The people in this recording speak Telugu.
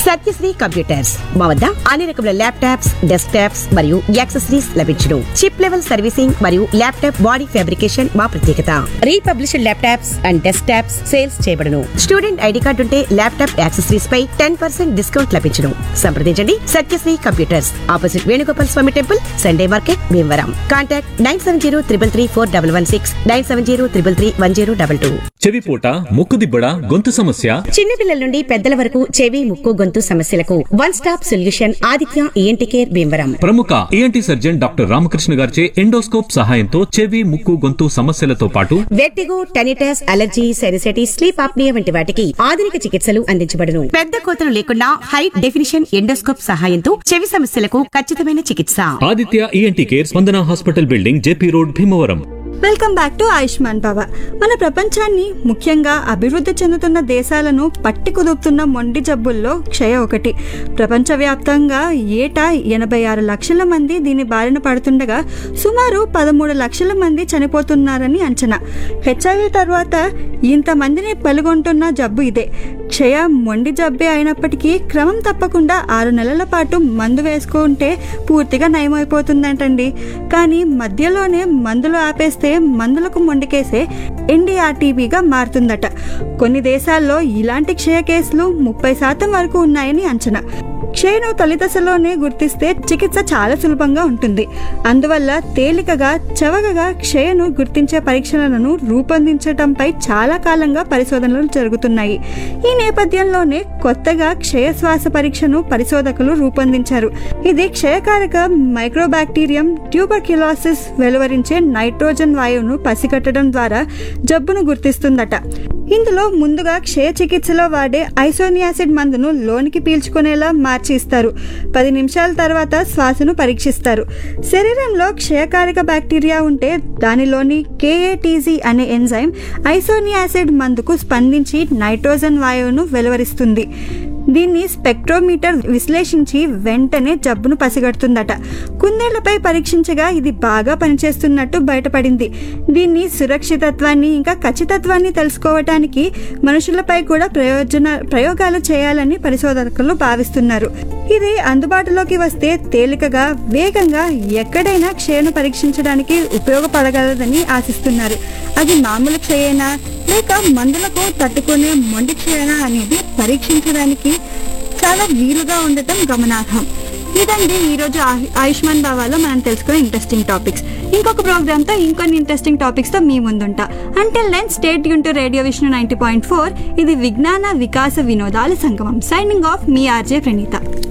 సత్యశ్రీ కంప్యూటర్స్ మా వద్ద అన్ని రకముల ల్యాప్టాప్స్ డెస్క్ టాప్స్ మరియు యాక్సెసరీస్ లభించును చిప్ లెవెల్ సర్వీసింగ్ మరియు ల్యాప్టాప్ బాడీ ఫ్యాబ్రికేషన్ మా ప్రత్యేకత refurbished laptops and desktops sales చేయబడును స్టూడెంట్ ఐడి కార్డు ఉంటే ల్యాప్టాప్ యాక్సెసరీస్ పై టెన్ పర్సెంట్ డిస్కౌంట్ లభించును సంప్రదించండి Satyasri computers opposite Venugopal Swamy temple Sunday market Bhimavaram contact nine seven zero triple three four double one six nine seven zero triple three one zero double two చెవిపోట ముక్కుదిబ్బడ గొంతు సమస్య చిన్నపిల్లల నుండి పెద్దల వరకు చెవి ముక్కు గొంతు సమస్యలకు one stop solution Aditya ENT care Bhimavaram ప్రముఖ ఏఎన్టీ సర్జన్ డాక్టర్ రామకృష్ణ గారిచే ఎండోస్కోప్ సహాయంతో చెవి ముక్కు గొంతు సమస్యలతో పాటు vertigo tinnitus allergy sinusitis sleep apnoea వంటి వాటికి ఆధునిక చికిత్సలు అందించబడును పెద్ద కోతలు లేకుండా హై డెఫినిషన్ ఎండోస్కోప్ సహాయంతో చెవి సమస్యలకు ఖచ్చితమైన చికిత్స Aditya ENT care Spandana hospital building JP road Bhimavaram welcome back to Ayushman Bhava మన ప్రపంచాన్ని ముఖ్యంగా అభివృద్ధి చెందుతున్న దేశాలను పట్టి కుదుపుతున్న మొండి జబ్బుల్లో క్షయ ఒకటి ప్రపంచవ్యాప్తంగా ఏటా ఎనభై ఆరు లక్షల మంది దీని బారిన పడుతుండగా సుమారు పదమూడు లక్షల మంది చనిపోతున్నారని అంచనా హెచ్ఐవి తర్వాత ఇంతమందిని పలుగొంటున్న జబ్బు ఇదే క్షయ మొండి జబ్బే అయినప్పటికీ క్రమం తప్పకుండా ఆరు నెలల పాటు మందు వేసుకుంటే పూర్తిగా నయమైపోతుందంటండి కానీ మధ్యలోనే మందులు ఆపేస్తే మందులకు మొండికేసే ఎన్డీఆర్టీబీగా మారుతుందట కొన్ని దేశాల్లో ఇలాంటి క్షయ కేసులు ముప్పై శాతం వరకు ఉన్నాయని అంచనా క్షయను తొలిదశలోనే గుర్తిస్తే చికిత్స చాలా సులభంగా ఉంటుంది అందువల్ల తేలికగా చవకగా క్షయను గుర్తించే పరీక్షలను రూపొందించడంపై చాలా కాలంగా పరిశోధనలు జరుగుతున్నాయి ఈ నేపథ్యంలోనే కొత్తగా క్షయ శ్వాస పరీక్షను పరిశోధకులు రూపొందించారు ఇది క్షయకారక మైక్రోబాక్టీరియం ట్యూబర్క్యులోసిస్ వెలువరించే నైట్రోజన్ వాయువును పసిగట్టడం ద్వారా జబ్బును గుర్తిస్తుందట ఇందులో ముందుగా క్షయ చికిత్సలో వాడే ఐసోనియాసిడ్ మందును లోనికి పీల్చుకునేలా మార్చి ఇస్తారు పది నిమిషాల తర్వాత శ్వాసను పరీక్షిస్తారు శరీరంలో క్షయకారక బ్యాక్టీరియా ఉంటే దానిలోని కేఏటీజీ అనే ఎంజైమ్ ఐసోనియాసిడ్ మందుకు స్పందించి నైట్రోజన్ వాయువును వెలువరిస్తుంది దీన్ని స్పెక్ట్రోమీటర్ విశ్లేషించి వెంటనే జబ్బును పసిగడుతుందట కుందేళ్లపై పరీక్షించగా ఇది బాగా పనిచేస్తున్నట్టు బయటపడింది దీన్ని సురక్షితత్వాన్ని ఇంకా ఖచ్చితత్వాన్ని తెలుసుకోవటానికి మనుషులపై కూడా ప్రయోజన ప్రయోగాలు చేయాలని పరిశోధకులు భావిస్తున్నారు ఇది అందుబాటులోకి వస్తే తేలికగా వేగంగా ఎక్కడైనా క్షయను పరీక్షించడానికి ఉపయోగపడగలదని ఆశిస్తున్నారు అది మామూలు క్షయేనా లేక మందులకు తట్టుకునే మొండి క్షయనా అనేది పరీక్షించడానికి చాలా వీలుగా ఉండటం గమనార్హం ఇదండి ఈరోజు ఆ- ఆయుష్మాన్ భావాలో మనం తెలుసుకునే ఇంట్రెస్టింగ్ టాపిక్స్ ఇంకొక ప్రోగ్రామ్తో ఇంకొన్ని ఇంట్రెస్టింగ్ టాపిక్స్తో మీ ముందుంటా అంటిల్ దెన్ స్టేట్ యూన్ to radio Vishnu ninety point four ఇది విజ్ఞాన వికాస వినోదాల సంగమం సైనింగ్ ఆఫ్ మీ ఆర్జే ప్రణీత